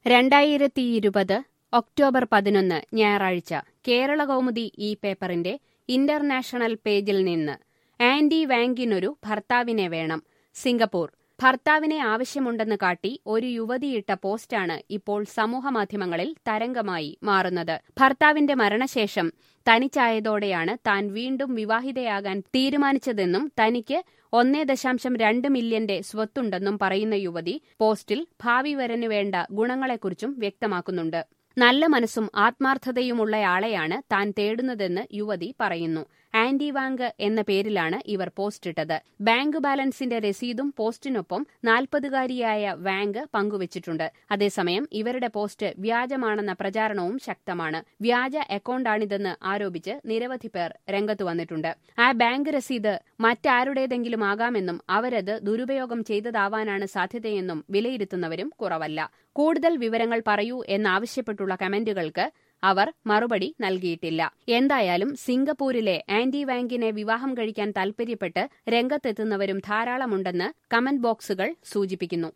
രണ്ടായിരത്തി ഇരുപത് ഒക്ടോബർ പതിനൊന്ന് ഞായറാഴ്ച കേരള കൗമുദി ഈ പേപ്പറിന്റെ ഇന്റർനാഷണൽ പേജിൽ നിന്ന് ആൻഡി വാങ്കിനൊരു ഭർത്താവിനെ വേണം സിംഗപ്പൂർ ഭർത്താവിനെ ആവശ്യമുണ്ടെന്ന് കാട്ടി ഒരു യുവതിയിട്ട പോസ്റ്റാണ് ഇപ്പോൾ സമൂഹമാധ്യമങ്ങളിൽ തരംഗമായി മാറുന്നത് ഭർത്താവിന്റെ മരണശേഷം തനിച്ചായതോടെയാണ് താൻ വീണ്ടും വിവാഹിതയാകാൻ തീരുമാനിച്ചതെന്നും തനിക്ക് ഒന്നേ ദശാംശം രണ്ട് മില്യന്റെ സ്വത്തുണ്ടെന്നും പറയുന്ന യുവതി പോസ്റ്റിൽ ഭാവി വരനു വേണ്ട ഗുണങ്ങളെക്കുറിച്ചും വ്യക്തമാക്കുന്നുണ്ട് നല്ല മനസ്സും ആത്മാർത്ഥതയുമുള്ളയാളെയാണ് താൻ തേടുന്നതെന്ന് യുവതി പറയുന്നു ആന്റി വാങ്ക് എന്ന പേരിലാണ് ഇവർ പോസ്റ്റിട്ടത് ബാങ്ക് ബാലൻസിന്റെ രസീതും പോസ്റ്റിനൊപ്പം നാൽപ്പതുകാരിയായ വാങ്ക് പങ്കുവച്ചിട്ടുണ്ട് അതേസമയം ഇവരുടെ പോസ്റ്റ് വ്യാജമാണെന്ന പ്രചാരണവും ശക്തമാണ് വ്യാജ അക്കൌണ്ടാണിതെന്ന് ആരോപിച്ച് നിരവധി പേർ രംഗത്തു വന്നിട്ടുണ്ട് ആ ബാങ്ക് രസീത് മറ്റാരുടേതെങ്കിലും ആകാമെന്നും അവരത് ദുരുപയോഗം ചെയ്തതാവാനാണ് സാധ്യതയെന്നും വിലയിരുത്തുന്നവരും കുറവല്ല കൂടുതൽ വിവരങ്ങൾ പറയൂ എന്നാവശ്യപ്പെട്ടുള്ള കമന്റുകൾക്ക് അവർ മറുപടി നൽകിയിട്ടില്ല എന്തായാലും സിംഗപ്പൂരിലെ ആന്റി വാങ്കിനെ വിവാഹം കഴിക്കാൻ താൽപര്യപ്പെട്ട് രംഗത്തെത്തുന്നവരും ധാരാളമുണ്ടെന്ന് കമന്റ് ബോക്സുകൾ സൂചിപ്പിക്കുന്നു